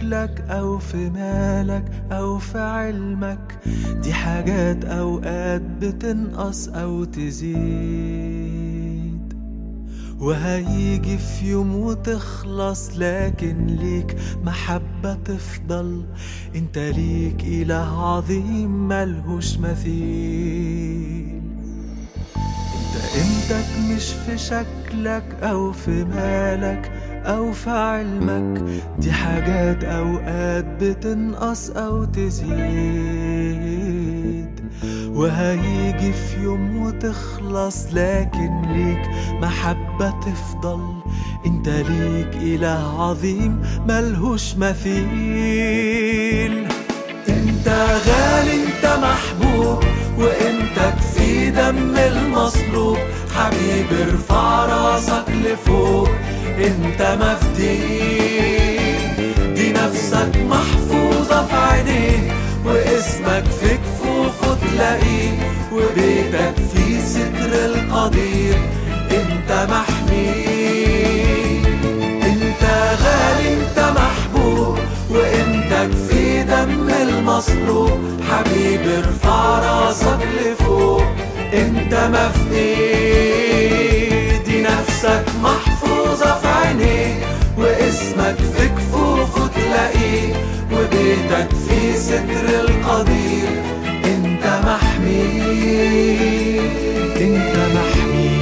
شكلك أو في مالك أو في علمك دي حاجات أوقات بتنقص أو تزيد وهيجي في يوم وتخلص لكن ليك محبة تفضل انت ليك إله عظيم ملهوش مثيل انت قيمتك مش في شكلك او في مالك او في علمك دي حاجات اوقات بتنقص او تزيد وهيجي في يوم وتخلص لكن ليك محبة تفضل انت ليك اله عظيم ملهوش مثيل انت غالي انت محبوب وقيمتك في دم المصلوب حبيب ارفع راسك لفوق انت مفدي دي نفسك محفوظة في عينيه واسمك في كفوفه تلاقيه وبيتك في ستر القدير انت محمي انت غالي انت محبوب وقيمتك في دم المصلوب حبيب ارفع راسك لفوق انت مفدي دي نفسك محفوظة في عينيه واسمك في كفوفه تلاقيه وبيتك في ستر القدير انت محمي انت محمي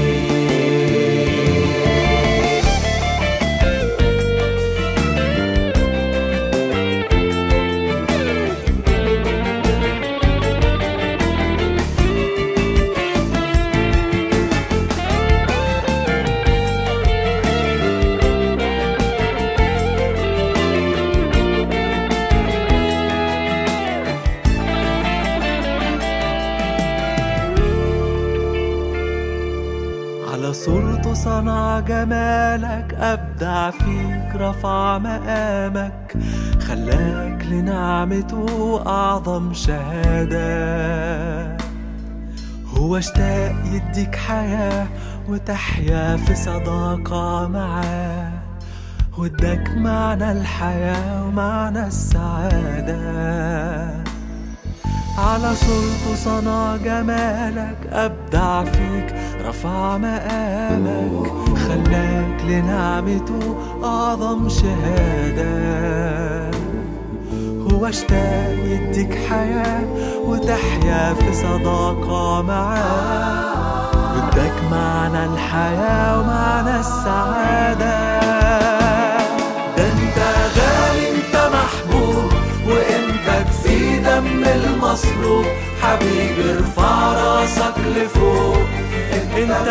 على صورته صنع جمالك أبدع فيك رفع مقامك خلاك لنعمته أعظم شهادة هو اشتاق يديك حياة وتحيا في صداقة معاه واداك معنى الحياة ومعنى السعادة على صورته صنع جمالك أبدع فيك رفع مقامك خلاك لنعمته أعظم شهادة هو اشتاق يديك حياة وتحيا في صداقة معاه واداك معنى الحياة ومعنى السعادة ده انت غالي انت محبوب وقيمتك في دم المصلوب حبيبي ارفع راسك لفوق انت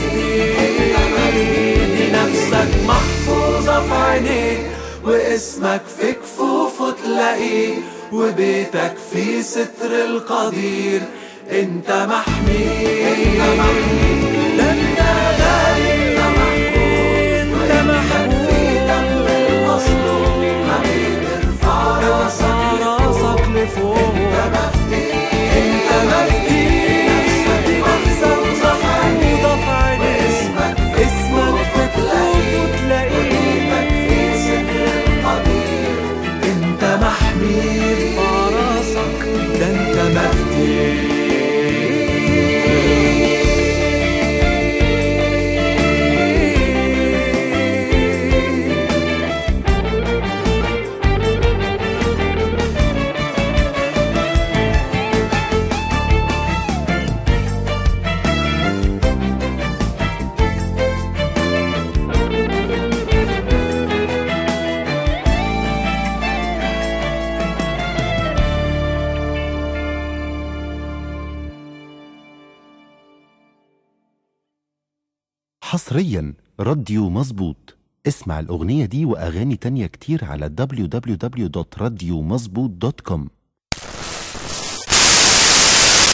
مفدي نفسك محفوظة في عينيك واسمك في كفوفه تلاقيه وبيتك في ستر القدير انت محمي ده انت غالي انت محبوب انت محبوب في دم المصلوب حبيبي ارفع راسك لفوق انت مفدي انت مفدي نفسك محفوظة في عينيك واسمك اسمك في كفوفه تلاقيه في ستر القدير انت محمي ارفع راسك ده انت مفدي حصريا راديو مظبوط اسمع الأغنية دي وأغاني تانية كتير على www.radiomظبوط.com